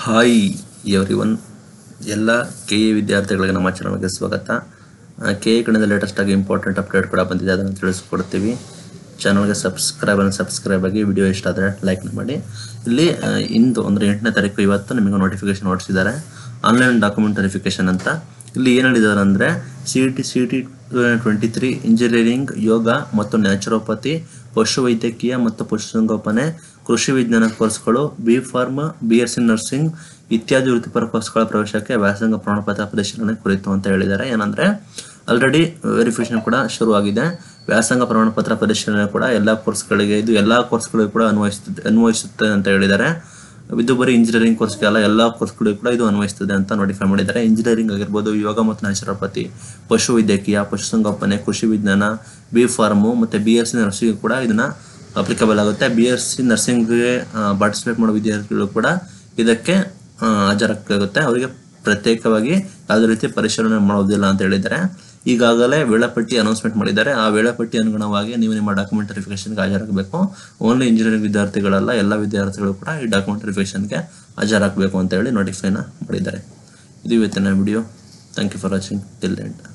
hi every ಎಲ್ಲ K A ವಿದ್ಯಾರ್ಥಿಗಳಿಗೆ ನಮ್ಮ ಚಾನಲ್ಗೆ ಸ್ವಾಗತ ಕೆ ಎ ಕಡೆಯಿಂದ ಲೇಟೆಸ್ಟ್ ಆಗಿ ಇಂಪಾರ್ಟೆಂಟ್ ಅಪ್ಡೇಟ್ ಕೂಡ ಬಂದಿದೆ ಅದನ್ನು ತಿಳಿಸ್ಕೊಡ್ತೀವಿ ಚಾನಲ್ಗೆ ಸಬ್ಸ್ಕ್ರೈಬ್ ಅನ್ನು ಸಬ್ಸ್ಕ್ರೈಬ್ ಆಗಿ ವಿಡಿಯೋ ಇಷ್ಟ ಆದರೆ ಲೈಕ್ ಮಾಡಿ ಇಲ್ಲಿ ಆ, ಇಂದು ಅಂದರೆ ಎಂಟನೇ ತಾರೀಕು ಇವತ್ತು ನಿಮಗೆ ನೋಟಿಫಿಕೇಶನ್ ಹೊರಡಿಸಿದ್ದಾರೆ ಆನ್ಲೈನ್ ಡಾಕ್ಯುಮೆಂಟ್ ವೆರಿಫಿಕೇಶನ್ ಅಂತ ಇಲ್ಲಿ ಏನು ಹೇಳಿದ್ದಾರೆ ಅಂದರೆ C T C T twenty three engineering yoga ಮತ್ತು ನ್ಯಾಚುರೋಪತಿ ಪಶುವೈದ್ಯಕೀಯ ಮತ್ತು ಪಶುಸಂಗೋಪನೆ ಕೃಷಿ ವಿಜ್ಞಾನ ಕೋರ್ಸ್ಗಳು B pharm B S C nursing ಇತ್ಯಾದಿ ವೃತ್ತಿಪರ ಕೋರ್ಸ್ಗಳ ಪ್ರವೇಶಕ್ಕೆ ವ್ಯಾಸಂಗ ಪ್ರಮಾಣಪತ್ರ ಪರಿಶೀಲನೆ ಕುರಿತು ಅಂತ ಹೇಳಿದ್ದಾರೆ ಏನಂದ್ರೆ ಆಲ್ರೆಡಿ ವೆರಿಫಿಕೇಶನ್ ಕೂಡ ಶುರುವಾಗಿದೆ ವ್ಯಾಸಂಗ ಪ್ರಮಾಣಪತ್ರ ಪರಿಶೀಲನೆ ಕೂಡ ಎಲ್ಲ ಕೋರ್ಸ್ಗಳಿಗೆ ಇದು ಎಲ್ಲ ಕೋರ್ಸ್ಗಳಿಗೂ ಕೂಡ ಅನ್ವಯಿಸುತ್ತದೆ ಅನ್ವಯಿಸುತ್ತದೆ ಅಂತ ಹೇಳಿದ್ದಾರೆ ಇದು ಬರೀ ಇಂಜಿನಿಯರಿಂಗ್ ಕೋರ್ಸ್ಗೆ ಅಲ್ಲ ಎಲ್ಲ ಕೋರ್ಸ್ಗಳಿಗೂ ಕೂಡ ಇದು ಅನ್ವಯಿಸ್ತದೆ ಅಂತ ನೋಟಿಫೈ ಮಾಡಿದ್ದಾರೆ ಇಂಜಿನಿಯರಿಂಗ್ ಆಗಿರ್ಬೋದು ಯೋಗ ಮತ್ತು ನ್ಯಾಚುರೋಪತಿ ಪಶು ವೈದ್ಯಕೀಯ ಪಶುಸಂಗೋಪನೆ ಕೃಷಿ ವಿಜ್ಞಾನ ಬಿ ಫಾರ್ಮು ಮತ್ತು ಬಿ ಎಸ್ ಸಿ ನರ್ಸಿಂಗ್ ಕೂಡ ಇದನ್ನ ಅಪ್ಲಿಕಬಲ್ ಆಗುತ್ತೆ ಬಿ ಎಸ್ ಸಿ ನರ್ಸಿಂಗ್ಗೆ ಪಾರ್ಟಿಸಿಪೇಟ್ ಮಾಡೋ ವಿದ್ಯಾರ್ಥಿಗಳು ಕೂಡ ಇದಕ್ಕೆ ಆ, ಹಾಜರಾಗಬೇಕಾಗುತ್ತೆ ಅವರಿಗೆ ಪ್ರತ್ಯೇಕವಾಗಿ ಯಾವುದೇ ರೀತಿ ಪರಿಶೀಲನೆ ಮಾಡೋದಿಲ್ಲ ಅಂತ ಹೇಳಿದ್ದಾರೆ ಈಗಾಗಲೇ ವೇಳಾಪಟ್ಟಿ ಅನೌನ್ಸ್ಮೆಂಟ್ ಮಾಡಿದ್ದಾರೆ ಆ ವೇಳಾಪಟ್ಟಿ ಅನುಗುಣವಾಗಿ ನೀವು ನಿಮ್ಮ ಡಾಕ್ಯುಮೆಂಟ್ ವೆರಿಫಿಕೇಶನ್ಗೆ ಹಾಜರಾಗಬೇಕು ಓನ್ಲಿ ಇಂಜಿನಿಯರಿಂಗ್ ವಿದ್ಯಾರ್ಥಿಗಳಲ್ಲ ಎಲ್ಲ ವಿದ್ಯಾರ್ಥಿಗಳು ಕೂಡ ಈ ಡಾಕ್ಯುಮೆಂಟ್ ವೆರಿಫಿಕೇಶನ್ಗೆ ಹಾಜರಾಗಬೇಕು ಅಂತ ಹೇಳಿ ನೋಟಿಫೈನ ಮಾಡಿದ್ದಾರೆ ಇದು ಇವತ್ತಿನ video thank you for watching till end